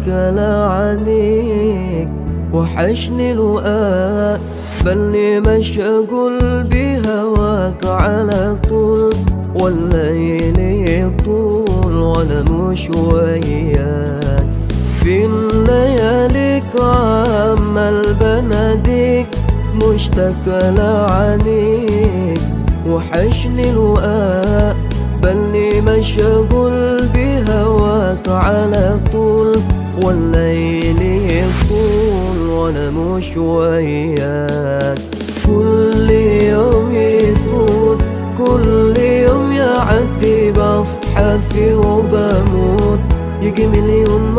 مشتكى لعنيك وحشني الوقاء بلي مشغول بهواك على طول والليل يطول وانا مش وياك في اللياليك عمال بناديك مشتكى لعنيك وحشني الوقاء بلي مشغول بهواك على طول والليل يطول وانا مش وياك كل يوم يفوت كل يوم يعدي بصحى فيه وبموت يجي مليون